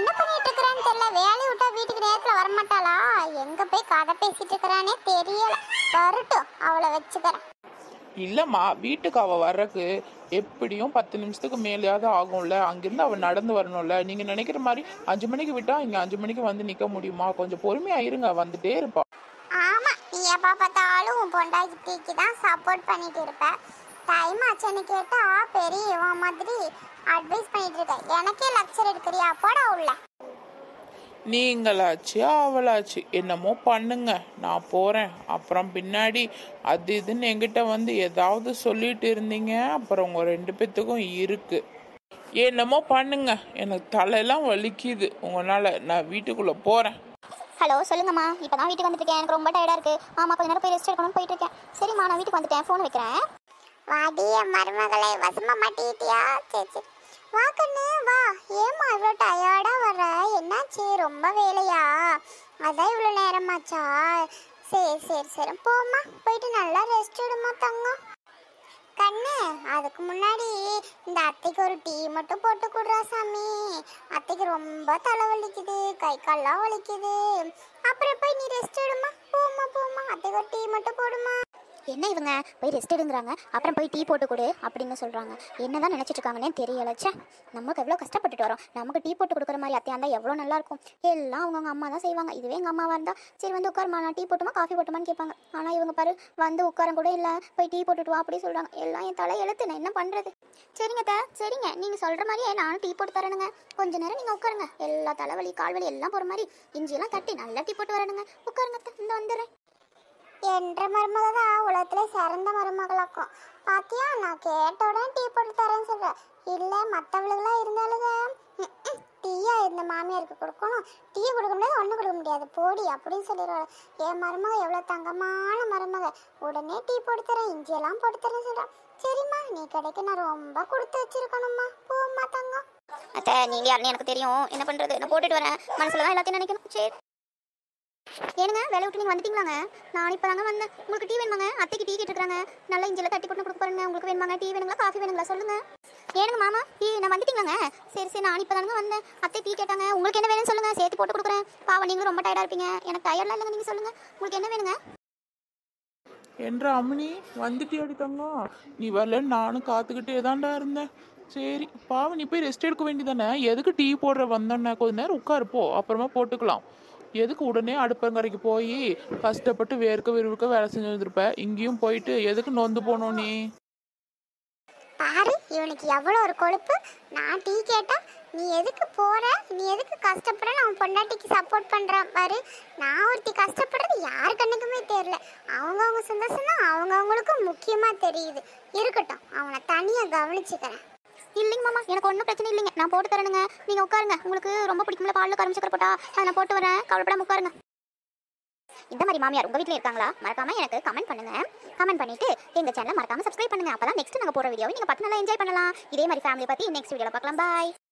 என்ன பண்ணிட்டு இருக்கிறான்னு தெரியல வேலையை விட்டா வீட்டுக்கு நேரத்துல வரமாட்டாளா எங்க போய் கதை பேசிட்டு இருக்கிறானே தெரியல வரட்டும் அவளை வச்சுக்கிறேன் இல்லைம்மா வீட்டுக்கு அவள் வர்றதுக்கு எப்படியும் பத்து நிமிஷத்துக்கு மேலேயாவது ஆகும்ல அங்கேருந்து அவள் நடந்து வரணும்ல நீங்கள் நினைக்கிற மாதிரி அஞ்சு மணிக்கு விட்டா இங்கே அஞ்சு மணிக்கு வந்து நிற்க முடியுமா கொஞ்சம் பொறுமையாக இருங்க வந்துட்டே இருப்பா ஆமா நீ எப்ப பார்த்தாலும் உன் பொண்டாட்டிக்கு தான் சப்போர்ட் பண்ணிட்டு இருப்ப டைம் ஆச்சுன்னு கேட்டா பெரிய இவன் மாதிரி அட்வைஸ் பண்ணிட்டு இருக்க எனக்கே லெக்சர் எடுக்கிறியா போடா உள்ள நீங்களாச்சு அவளாச்சு என்னமோ பண்ணுங்க நான் போகிறேன் அப்புறம் பின்னாடி அது இதுன்னு என்கிட்ட வந்து ஏதாவது சொல்லிட்டு இருந்தீங்க அப்புறம் உங்கள் ரெண்டு பேத்துக்கும் இருக்கு என்னமோ பண்ணுங்க எனக்கு தலையெல்லாம் வலிக்குது உங்களால் நான் வீட்டுக்குள்ளே போகிறேன் ஹலோ சொல்லுங்கம்மா இப்போ தான் வீட்டுக்கு வந்துருக்கேன் எனக்கு ரொம்ப டயர்டாக இருக்கு ஆமாம் கொஞ்ச நேரம் போய் ரெஸ்ட் எடுக்கணும்னு போயிட்டு இருக்கேன் சரிம்மா நான் வீட்டுக்கு வந்துட்டேன் ஃபோன் வைக்கிறேன் வாடிய மருமகளை வசமா மாட்டிட்டியா சரி சரி வா கண்ணு வா ஏமா இவ்வளோ டயர்டா வர என்னாச்சு ரொம்ப வேலையா அதான் இவ்வளோ நேரமாச்சா சரி சரி சரி போம்மா போயிட்டு நல்லா ரெஸ்ட் எடுமா தங்கம் கண்ணு அதுக்கு முன்னாடி இந்த அத்தைக்கு ஒரு டீ மட்டும் போட்டு கொடுறா சாமி அத்தைக்கு ரொம்ப தலை வலிக்குது கை கால்லாம் வலிக்குது அப்புறம் போய் நீ ரெஸ்ட் எடுமா போம்மா போம்மா அத்தைக்கு ஒரு டீ மட்டும் போடுமா என்ன இவங்க போய் ரெஸ்ட் எடுங்கிறாங்க அப்புறம் போய் டீ போட்டு கொடு அப்படின்னு சொல்கிறாங்க என்னதான் நினச்சிட்டு இருக்காங்கன்னே தெரியல ச்சே நமக்கு எவ்வளோ கஷ்டப்பட்டுட்டு வரோம் நமக்கு டீ போட்டு கொடுக்குற மாதிரி அத்தையா இருந்தால் எவ்வளோ நல்லா இருக்கும் எல்லாம் அவங்கவுங்க அம்மா தான் செய்வாங்க இதுவே எங்கள் அம்மாவாக இருந்தால் சரி வந்து உட்காருமா நான் டீ போட்டுமா காஃபி போட்டுமான்னு கேட்பாங்க ஆனால் இவங்க பாரு வந்து உட்காரம் கூட இல்லை போய் டீ போட்டுட்டு வா அப்படி சொல்கிறாங்க எல்லாம் என் தலை எழுத்து நான் என்ன பண்ணுறது சரிங்க அத்தை சரிங்க நீங்கள் சொல்கிற மாதிரியே நானும் டீ போட்டு தரணுங்க கொஞ்ச நேரம் நீங்கள் உட்காருங்க எல்லா தலைவலி கால்வலி எல்லாம் போகிற மாதிரி இஞ்சியெல்லாம் தட்டி நல்லா டீ போட்டு வரணுங்க உட்காருங்க அத்தை இந்த வந்துடுறேன் என்ற மருமக தான் உலகத்துல சிறந்த மருமகளாக்கும் பாத்தியா நான் கேட்ட உடனே டீ போட்டு தரேன்னு சொல்றேன் இல்ல மத்தவளுகளா இருந்தாலுங்க ம், ம், டீயா இந்த மாமியாருக்கு கொடுக்கணும் டீ கொடுக்க முடியாது ஒன்றும் கொடுக்க முடியாது போடி அப்படின்னு சொல்லிடுவாள் என் மருமக எவ்வளோ தங்கமான மருமக உடனே டீ போட்டு தரேன் இஞ்சியெல்லாம் போட்டு தரேன் சொல்கிறேன் சரிம்மா நீ கிடைக்க நான் ரொம்ப கொடுத்து வச்சிருக்கணும்மா போம்மா தங்கம் அத்தை நீங்க யாருன்னு எனக்கு தெரியும் என்ன பண்றது நான் போட்டுட்டு வரேன் மனசுல தான் எல்லாத்தையும் நினைக்கணும் சரி ஏனுங்க வேலை விட்டு நீங்க வந்துட்டீங்களாங்க நான் இப்போ தாங்க வந்தேன் உங்களுக்கு டீ வேணுமாங்க அத்தைக்கு டீ கேட்டுருக்காங்க நல்லா இஞ்சில தட்டி போட்டு கொடுக்க போறேங்க உங்களுக்கு வேணுமாங்க டீ வேணுங்களா காஃபி வேணுங்களா சொல்லுங்க ஏனுங்க மாமா டீ நான் வந்துட்டீங்களாங்க சரி சரி நான் இப்போ தாங்க வந்தேன் அத்தை டீ கேட்டாங்க உங்களுக்கு என்ன வேணும்னு சொல்லுங்க சேர்த்து போட்டு கொடுக்குறேன் பாவம் நீங்களும் ரொம்ப டயர்டா இருப்பீங்க எனக்கு டயர்லாம் இல்லைங்க நீங்க சொல்லுங்க உங்களுக்கு என்ன வேணுங்க என்ற அம்மனி வந்துட்டியாடி தங்கம் நீ வரலன்னு நானும் காத்துக்கிட்டே தான்டா இருந்தேன் சரி பாவம் நீ போய் ரெஸ்ட் எடுக்க வேண்டியதானே எதுக்கு டீ போடுற வந்தோன்னே கொஞ்ச நேரம் உட்காரு போ அப்புறமா போட்டுக்கலாம் எதுக்கு உடனே அடுப்பங்கரைக்கு போய் கஷ்டப்பட்டு வேர்க்க விறுவிற்க வேலை செஞ்சு வந்திருப்ப இங்கேயும் போயிட்டு எதுக்கு நொந்து போனோம் நீ பாரு இவனுக்கு எவ்வளோ ஒரு கொழுப்பு நான் டீ கேட்டா நீ எதுக்கு போற நீ எதுக்கு கஷ்டப்படுற நான் பொண்டாட்டிக்கு சப்போர்ட் பண்றான் பாரு நான் ஒருத்தி கஷ்டப்படுறது யார் கண்ணுக்குமே தெரியல அவங்கவுங்க சந்தோஷம் தான் அவங்கவுங்களுக்கும் முக்கியமா தெரியுது இருக்கட்டும் அவனை தனியா கவனிச்சுக்கிறேன் இல்லைங்க மாமா எனக்கு ஒன்றும் பிரச்சனை இல்லைங்க நான் போட்டு தரேனுங்க நீங்க உட்காருங்க உங்களுக்கு ரொம்ப பிடிக்கும்ல பாலில் கரும்பு சக்கரை போட்டா அதை நான் போட்டு வரேன் கவலைப்படாம உட்காருங்க இந்த மாதிரி மாமியார் உங்க வீட்ல இருக்காங்களா மறக்காம எனக்கு கமெண்ட் பண்ணுங்க கமெண்ட் பண்ணிட்டு எங்க சேனலை மறக்காம சப்ஸ்கிரைப் பண்ணுங்க அப்பதான் நெக்ஸ்ட் நாங்க போற வீடியோவை நீங்க பார்த்து நல்லா என்ஜாய் பண்ணலாம் இதே மாதிரி ஃபேமிலி பத்தி நெக்ஸ்ட் வீடியோல பார்க்கலாம் பாய்